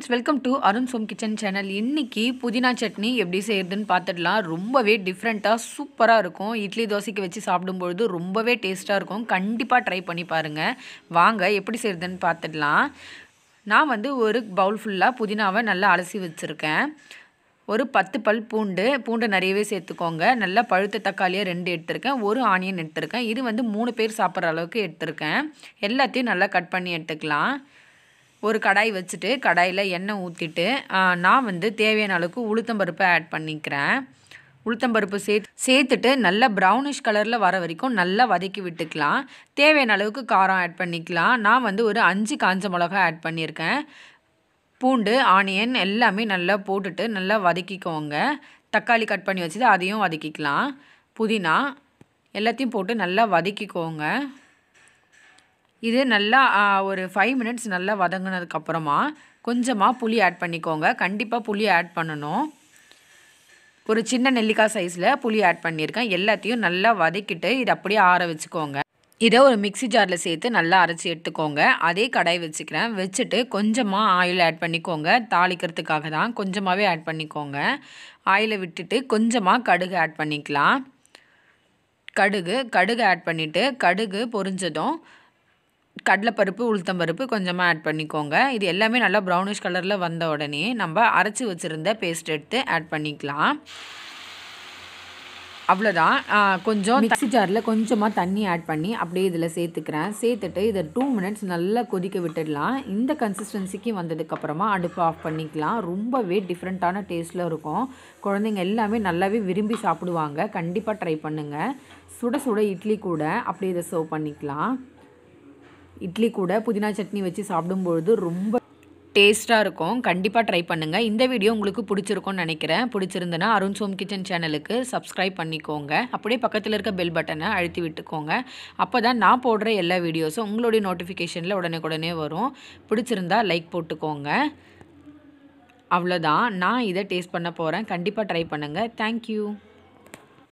friends welcome to Arun Som kitchen channel இன்னைக்கு புதினா சட்னி எப்படி செய்யறதுன்னு பார்த்துடலாம் ரொம்பவே டிஃப்ரெண்ட்டாக சூப்பராக இருக்கும் இட்லி தோசைக்கு வச்சு சாப்பிடும்பொழுது ரொம்பவே டேஸ்ட்டாக இருக்கும் கண்டிப்பாக ட்ரை பண்ணி பாருங்கள் வாங்க எப்படி செய்யறதுன்னு பார்த்துடலாம் நான் வந்து ஒரு பவுல் ஃபுல்லாக புதினாவை நல்லா அலசி வச்சுருக்கேன் ஒரு பத்து பல் பூண்டு பூண்டு நிறையவே சேர்த்துக்கோங்க நல்லா பழுத்த தக்காளியாக ரெண்டு எடுத்திருக்கேன் ஒரு ஆனியன் எடுத்திருக்கேன் இது வந்து மூணு பேர் சாப்பிட்ற அளவுக்கு எடுத்திருக்கேன் எல்லாத்தையும் நல்லா கட் பண்ணி எடுத்துக்கலாம் ஒரு கடாய் வச்சுட்டு கடாயில் எண்ணெய் ஊற்றிட்டு நான் வந்து தேவையான அளவுக்கு உளுத்தம்பருப்பை ஆட் பண்ணிக்கிறேன் உளுத்தம்பருப்பு சேர்த்து சேர்த்துட்டு நல்லா ப்ரௌனிஷ் கலரில் வர வரைக்கும் நல்லா வதக்கி விட்டுக்கலாம் தேவையான அளவுக்கு காரம் ஆட் பண்ணிக்கலாம் நான் வந்து ஒரு அஞ்சு காஞ்ச மிளகா ஆட் பண்ணியிருக்கேன் பூண்டு ஆனியன் எல்லாமே நல்லா போட்டுட்டு நல்லா வதக்கிக்கோங்க தக்காளி கட் பண்ணி வச்சுட்டு அதையும் வதக்கிக்கலாம் புதினா எல்லாத்தையும் போட்டு நல்லா வதக்கிக்கோங்க இது நல்லா ஒரு ஃபைவ் மினிட்ஸ் நல்லா வதங்கினதுக்கப்புறமா கொஞ்சமாக புளி ஆட் பண்ணிக்கோங்க கண்டிப்பாக புளி ஆட் பண்ணணும் ஒரு சின்ன நெல்லிக்காய் சைஸில் புளி ஆட் பண்ணியிருக்கேன் எல்லாத்தையும் நல்லா வதக்கிட்டு இதை அப்படியே ஆற வச்சுக்கோங்க இதை ஒரு மிக்சி ஜாரில் சேர்த்து நல்லா அரைச்சி எடுத்துக்கோங்க அதே கடாய் வச்சுக்கிறேன் வச்சுட்டு கொஞ்சமாக ஆயில் ஆட் பண்ணிக்கோங்க தாளிக்கிறதுக்காக தான் கொஞ்சமாகவே ஆட் பண்ணிக்கோங்க ஆயிலை விட்டுட்டு கொஞ்சமாக கடுகு ஆட் பண்ணிக்கலாம் கடுகு கடுகு ஆட் பண்ணிவிட்டு கடுகு பொரிஞ்சதும் கடலைப்பருப்பு உளுத்தம்பருப்பு கொஞ்சமாக ஆட் பண்ணிக்கோங்க இது எல்லாமே நல்லா ப்ரௌனிஷ் கலரில் வந்த உடனே நம்ம அரைச்சி வச்சுருந்த பேஸ்ட் எடுத்து ஆட் பண்ணிக்கலாம் அவ்வளோதான் கொஞ்சம் மிக்சி ஜாரில் கொஞ்சமாக தண்ணி ஆட் பண்ணி அப்படியே இதில் சேர்த்துக்கிறேன் சேர்த்துட்டு இதை டூ மினிட்ஸ் நல்லா கொதிக்க விட்டுடலாம் இந்த கன்சிஸ்டன்சிக்கு வந்ததுக்கப்புறமா அடுப்பு ஆஃப் பண்ணிக்கலாம் ரொம்பவே டிஃப்ரெண்ட்டான டேஸ்ட்டில் இருக்கும் குழந்தைங்க எல்லாமே நல்லாவே விரும்பி சாப்பிடுவாங்க கண்டிப்பாக ட்ரை பண்ணுங்கள் சுட சுட இட்லி கூட அப்படியே இதை சர்வ் பண்ணிக்கலாம் இட்லி கூட புதினா சட்னி வச்சு சாப்பிடும்பொழுது ரொம்ப டேஸ்ட்டாக இருக்கும் கண்டிப்பாக ட்ரை பண்ணுங்கள் இந்த வீடியோ உங்களுக்கு பிடிச்சிருக்கும்னு நினைக்கிறேன் பிடிச்சிருந்தனா அருண் சோம் கிச்சன் சேனலுக்கு சப்ஸ்கிரைப் பண்ணிக்கோங்க அப்படியே பக்கத்தில் இருக்க பெல் பட்டனை அழுத்தி விட்டுக்கோங்க அப்போ தான் நான் போடுற எல்லா வீடியோஸும் உங்களுடைய நோட்டிஃபிகேஷனில் உடனே உடனே வரும் பிடிச்சிருந்தா லைக் போட்டுக்கோங்க அவ்வளோதான் நான் இதை டேஸ்ட் பண்ண போகிறேன் கண்டிப்பாக ட்ரை பண்ணுங்கள் தேங்க்யூ